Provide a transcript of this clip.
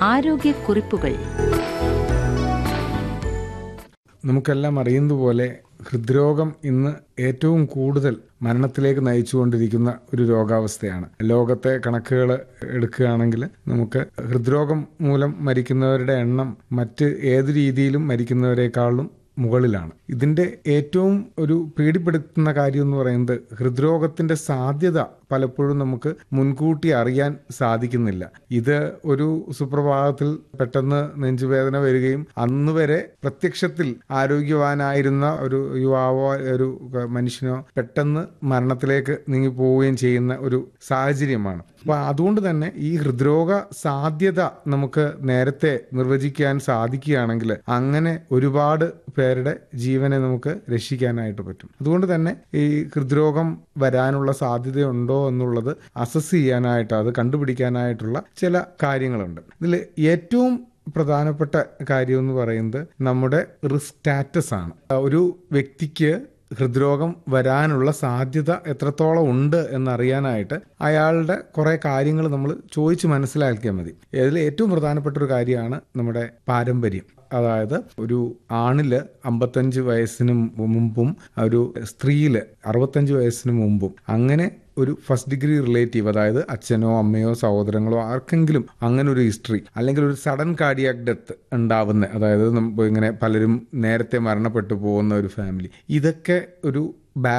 ആരോഗ്യക്കുറിപ്പുകൾ നമുക്കെല്ലാം അറിയുന്നതുപോലെ ഹൃദ്രോഗം ഇന്ന് ഏറ്റവും കൂടുതൽ മരണത്തിലേക്ക് നയിച്ചുകൊണ്ടിരിക്കുന്ന ഒരു രോഗാവസ്ഥയാണ് ലോകത്തെ കണക്കുകൾ എടുക്കുകയാണെങ്കിൽ നമുക്ക് ഹൃദ്രോഗം മൂലം മരിക്കുന്നവരുടെ എണ്ണം മറ്റ് ഏത് രീതിയിലും മരിക്കുന്നവരെക്കാളും മുകളിലാണ് ഇതിന്റെ ഏറ്റവും ഒരു പേടിപ്പെടുത്തുന്ന കാര്യം എന്ന് പറയുന്നത് ഹൃദ്രോഗത്തിന്റെ സാധ്യത പലപ്പോഴും നമുക്ക് മുൻകൂട്ടി അറിയാൻ സാധിക്കുന്നില്ല ഇത് ഒരു സുപ്രഭാതത്തിൽ പെട്ടെന്ന് നെഞ്ചുവേദന വരികയും അന്ന് വരെ പ്രത്യക്ഷത്തിൽ ആരോഗ്യവാനായിരുന്ന ഒരു യുവാവോ ഒരു മനുഷ്യനോ പെട്ടെന്ന് മരണത്തിലേക്ക് നീങ്ങി പോവുകയും ചെയ്യുന്ന ഒരു സാഹചര്യമാണ് അപ്പൊ അതുകൊണ്ട് തന്നെ ഈ ഹൃദ്രോഗ സാധ്യത നമുക്ക് നേരത്തെ നിർവചിക്കാൻ സാധിക്കുകയാണെങ്കിൽ അങ്ങനെ ഒരുപാട് പേരുടെ ജീവനെ നമുക്ക് രക്ഷിക്കാനായിട്ട് പറ്റും അതുകൊണ്ട് തന്നെ ഈ ഹൃദ്രോഗം വരാനുള്ള സാധ്യതയുണ്ടോ എന്നുള്ളത് അസസ് ചെയ്യാനായിട്ട് അത് കണ്ടുപിടിക്കാനായിട്ടുള്ള ചില കാര്യങ്ങളുണ്ട് ഇതിൽ ഏറ്റവും പ്രധാനപ്പെട്ട കാര്യം എന്ന് പറയുന്നത് നമ്മുടെ റിസ്ക് സ്റ്റാറ്റസ് ആണ് ഒരു വ്യക്തിക്ക് ഹൃദ്രോഗം വരാനുള്ള സാധ്യത എത്രത്തോളം ഉണ്ട് എന്നറിയാനായിട്ട് അയാളുടെ കുറെ കാര്യങ്ങൾ നമ്മൾ ചോദിച്ച് മനസ്സിലാക്കിയാൽ മതി ഇതിൽ ഏറ്റവും പ്രധാനപ്പെട്ട ഒരു കാര്യമാണ് നമ്മുടെ പാരമ്പര്യം അതായത് ഒരു ആണില് അമ്പത്തഞ്ച് വയസ്സിന് മുമ്പും ഒരു സ്ത്രീയില് അറുപത്തഞ്ച് വയസ്സിന് മുമ്പും അങ്ങനെ ഒരു ഫസ്റ്റ് ഡിഗ്രി റിലേറ്റീവ് അതായത് അച്ഛനോ അമ്മയോ സഹോദരങ്ങളോ ആർക്കെങ്കിലും അങ്ങനെ ഒരു ഹിസ്റ്ററി അല്ലെങ്കിൽ ഒരു സഡൻ കാർഡിയാക് ഡെത്ത് ഉണ്ടാവുന്ന അതായത് ഇങ്ങനെ പലരും നേരത്തെ മരണപ്പെട്ടു പോകുന്ന ഒരു ഫാമിലി ഇതൊക്കെ ഒരു